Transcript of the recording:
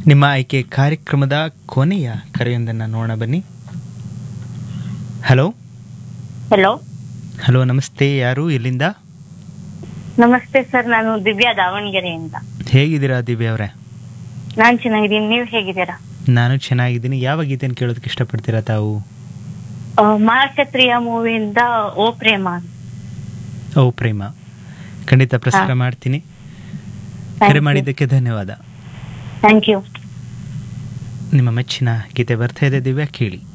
ನಿಮ್ಮ ಆಯ್ಕೆ ಕಾರ್ಯಕ್ರಮದ ಕೊನೆಯ ಕರೆಯೊಂದನ್ನು ನೋಡೋಣ ಬನ್ನಿ ಹಲೋ ಹಲೋ ಹಲೋ ನಮಸ್ತೆ ಯಾರು ಎಲ್ಲಿಂದ ನಮಸ್ತೆ ಸರ್ ನಾನು ದಿವ್ಯಾ ದಾವಣಗೆರೆಯಿಂದ ಹೇಗಿದ್ದೀರಾ ದಿವ್ಯ ಅವರೇ ನಾನ್ ಚೆನ್ನಾಗಿದ್ದೀನಿ ನೀವು ಹೇಗಿದ್ದೀರಾ ನಾನು ಚೆನ್ನಾಗಿದ್ದೀನಿ ಯಾವ ಗೀತೆಯನ್ನು ಕೇಳೋದಕ್ಕೆ ಇಷ್ಟಪಡ್ತೀರಾ ತಾವು ಆ, ಮಹಾಕ್ಷತ್ರಿಯ ಮೂವಿಯಿಂದ ಓ ಪ್ರೇಮ ಓ ಪ್ರೇಮ ಖಂಡಿತ ಪ್ರಸಾರ ಹಾ. ಮಾಡ್ತೀನಿ ಕರೆ ಮಾಡಿದ್ದಕ್ಕೆ ಧನ್ಯವಾದ ಥ್ಯಾಂಕ್ ಯು ನಿಮ್ಮ ಮೆಚ್ಚಿನ ಗೀತೆ ಬರ್ತಾ ಇದೆ ದಿವ್ಯಾ ಕೇಳಿ